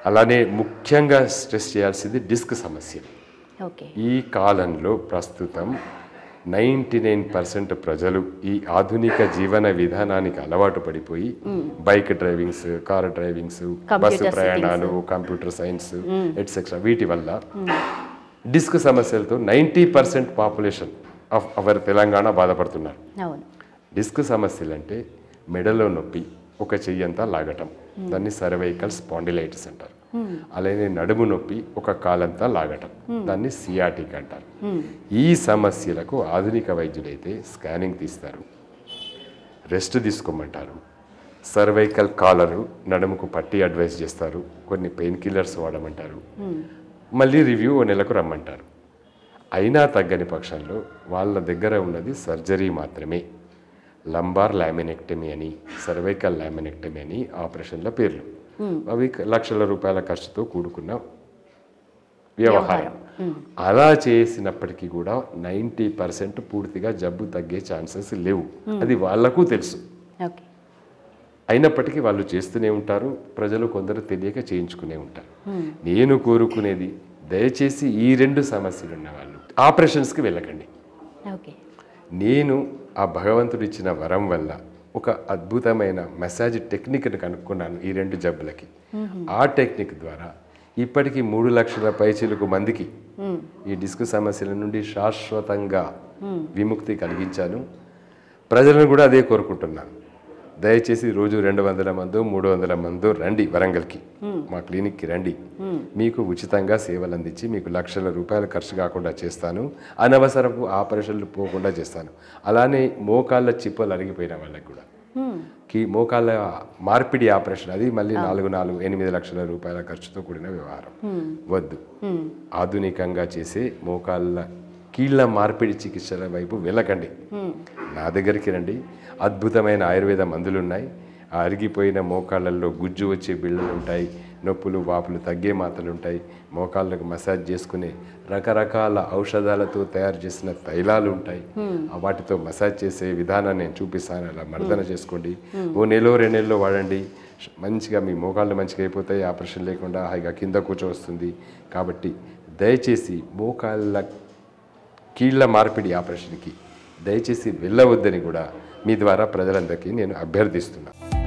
అలానే ముఖ్యంగా స్ట్రెస్ చేయాల్సింది డిస్క్ సమస్య ఓకే ఈ కాలంలో ప్రస్తుతం నైంటీ నైన్ పర్సెంట్ ప్రజలు ఈ ఆధునిక జీవన విధానానికి అలవాటు పడిపోయి bike drivings car drivings bus Computer ప్రయాణాలు కంప్యూటర్ సైన్స్ ఎట్సెట్రా వీటి వల్ల డిస్క్ సమస్యలతో ninety percent population of our Telangana బాధపడుతున్నారు అవును డిస్క్ సమస్యలు అంటే మెడలో నొప్పి ఒక చెయ్యంతా లాగటం దాన్ని సర్వైకల్ స్పాండిలైటిస్ అంటారు అలానే నడుము నొప్పి ఒక కాలంతా లాగటం దాన్ని సియాటిక్ అంటారు ఈ సమస్యలకు ఆధునిక వైద్యులైతే స్కానింగ్ తీస్తారు రెస్ట్ తీసుకోమంటారు సర్వైకల్ కాలరు నడుముకు పట్టి అడ్వైస్ చేస్తారు కొన్ని పెయిన్ కిల్లర్స్ వాడమంటారు మళ్ళీ రివ్యూ ఓ నెలకు రమ్మంటారు అయినా తగ్గని పక్షంలో వాళ్ళ దగ్గర ఉన్నది సర్జరీ మాత్రమే లంబార్ లామినెక్టమీ అని సర్వైకల్ లామినెక్టమీ అని ఆపరేషన్ల పేర్లు అవి లక్షల రూపాయల ఖర్చుతో కూడుకున్న వ్యవహారం అలా చేసినప్పటికీ కూడా నైంటీ పర్సెంట్ పూర్తిగా జబ్బు తగ్గే ఛాన్సెస్ లేవు అది వాళ్లకు తెలుసు ఓకే అయినప్పటికీ వాళ్ళు చేస్తూనే ఉంటారు ప్రజలు కొందరు తెలియక చేయించుకునే ఉంటారు నేను కోరుకునేది దయచేసి ఈ రెండు సమస్యలు ఉన్న వాళ్ళు ఆపరేషన్స్కి వెళ్ళకండి ఓకే నేను ఆ భగవంతుడు ఇచ్చిన వరం వల్ల ఒక అద్భుతమైన మసాజ్ టెక్నిక్ని కనుక్కున్నాను ఈ రెండు జబ్బులకి ఆ టెక్నిక్ ద్వారా ఇప్పటికీ మూడు లక్షల పైచిలకు మందికి ఈ డిస్క్ సమస్యల నుండి శాశ్వతంగా విముక్తి కలిగించాను ప్రజలను కూడా అదే కోరుకుంటున్నాను దయచేసి రోజు రెండు వందల మందో మూడు వందల మందో రండి వరంగల్కి మా క్లినిక్కి రండి మీకు ఉచితంగా సేవలు అందించి మీకు లక్షల రూపాయలు ఖర్చు కాకుండా చేస్తాను అనవసరపు ఆపరేషన్లు పోకుండా చేస్తాను అలానే మోకాళ్ళ చిప్పలు అరిగిపోయిన వాళ్ళకి కూడా కి మోకాళ్ళ మార్పిడి ఆపరేషన్ అది మళ్ళీ నాలుగు నాలుగు ఎనిమిది లక్షల రూపాయల ఖర్చుతో కూడిన వ్యవహారం వద్దు ఆధునికంగా చేసే మోకాళ్ళ కీళ్ళ మార్పిడి చికిత్సల వైపు వెళ్ళకండి నా దగ్గరికి రండి అద్భుతమైన ఆయుర్వేద మందులు ఉన్నాయి ఆ అరిగిపోయిన మోకాళ్ళల్లో గుజ్జు వచ్చే బిళ్ళలు ఉంటాయి నొప్పులు వాపులు తగ్గే మాత్రలు ఉంటాయి మోకాళ్ళకు మసాజ్ చేసుకునే రకరకాల ఔషధాలతో తయారు చేసిన తైలాలు ఉంటాయి ఆ వాటితో మసాజ్ చేసే విధానాన్ని నేను చూపిస్తాను అలా మర్దన చేసుకోండి ఓ నెలలో రెండు నెలలో వాడండి మంచిగా మీ మోకాళ్ళు మంచిగా అయిపోతాయి ఆపరేషన్ లేకుండా హాయిగా కింద కూర్చోవస్తుంది కాబట్టి దయచేసి మోకాళ్ళ కీళ్ళ మార్పిడి ఆపరేషన్కి దయచేసి వెళ్ళవద్దని కూడా మీ ద్వారా ప్రజలందరికీ నేను అభ్యర్థిస్తున్నాను